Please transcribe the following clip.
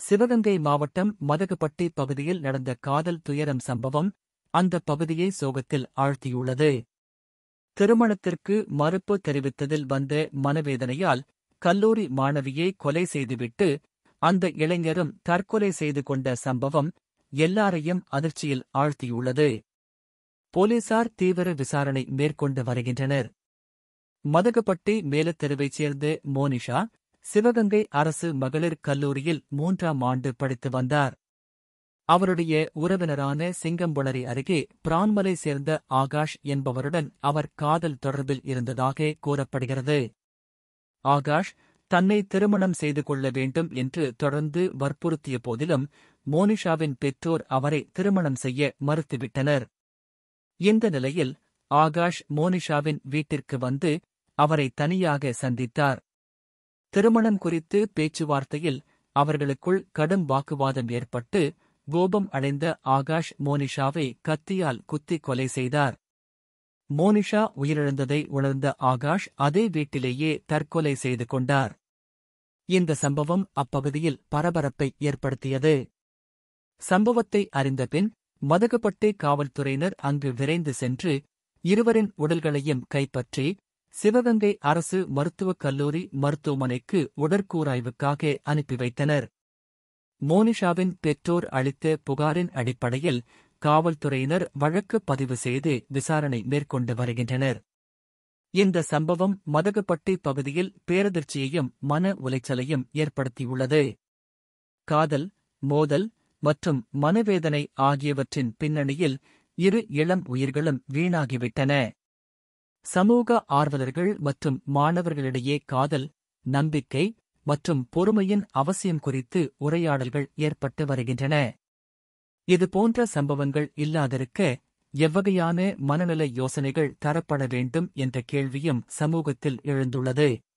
சிவகங்கை மாவட்டம் மதகுபட்டி பகுதியில் நடந்த காதல் துயரம் சம்பவம் அந்த பகுதியை சோகத்தில் ஆழ்த்தியுள்ளது திருமணத்திற்கு மறுப்பு தெரிவித்ததில் வந்த மனவேதனையால் கல்லூரி மாணவியை கொலை செய்துவிட்டு அந்த இளைஞரும் தற்கொலை செய்து கொண்ட சம்பவம் எல்லாரையும் அதிர்ச்சியில் ஆழ்த்தியுள்ளது போலீசார் தீவிர விசாரணை மேற்கொண்டு வருகின்றனர் மதகுபட்டி மேலத்தெருவைச் சேர்ந்த மோனிஷா சிவகங்கை அரசு மகளிர் கல்லூரியில் மூன்றாம் ஆண்டு படித்து வந்தார் அவருடைய உறவினரான சிங்கம்புணரி அருகே பிரான்மலை சேர்ந்த ஆகாஷ் என்பவருடன் அவர் காதல் தொடர்பில் இருந்ததாக கூறப்படுகிறது ஆகாஷ் தன்னை திருமணம் செய்து கொள்ள வேண்டும் என்று தொடர்ந்து வற்புறுத்திய போதிலும் மோனிஷாவின் பெற்றோர் அவரை திருமணம் செய்ய மறுத்துவிட்டனர் இந்த நிலையில் ஆகாஷ் மோனிஷாவின் வீட்டிற்கு வந்து அவரை தனியாக சந்தித்தார் திருமணம் குறித்து பேச்சுவார்த்தையில் அவர்களுக்குள் கடும் வாக்குவாதம் ஏற்பட்டு கோபம் அடைந்த ஆகாஷ் மோனிஷாவை கத்தியால் குத்தி கொலை செய்தார் மோனிஷா உயிரிழந்ததை உணர்ந்த ஆகாஷ் அதே வீட்டிலேயே தற்கொலை செய்து கொண்டார் இந்த சம்பவம் அப்பகுதியில் பரபரப்பை ஏற்படுத்தியது சம்பவத்தை அறிந்தபின் மதகுபட்டி காவல்துறையினர் அங்கு விரைந்து சென்று இருவரின் உடல்களையும் கைப்பற்றி சிவகங்கை அரசு மருத்துவக் கல்லூரி மருத்துவமனைக்கு உடற்கூராய்வுக்காக அனுப்பி வைத்தனர் மோனிஷாவின் பெற்றோர் அளித்த புகாரின் அடிப்படையில் காவல்துறையினர் வழக்கு பதிவு செய்து விசாரணை மேற்கொண்டு வருகின்றனர் இந்த சம்பவம் மதகுபட்டி பகுதியில் பேரதிர்ச்சியையும் மன உளைச்சலையும் ஏற்படுத்தியுள்ளது காதல் மோதல் மற்றும் மனவேதனை ஆகியவற்றின் பின்னணியில் இரு இளம் உயிர்களும் வீணாகிவிட்டன சமூக ஆர்வலர்கள் மற்றும் மாணவர்களிடையே காதல் நம்பிக்கை மற்றும் பொறுமையின் அவசியம் குறித்து உரையாடல்கள் ஏற்பட்டு வருகின்றன இதுபோன்ற சம்பவங்கள் இல்லாதிருக்க எவ்வகையான மனநல யோசனைகள் தரப்பட வேண்டும் என்ற கேள்வியும் சமூகத்தில் எழுந்துள்ளது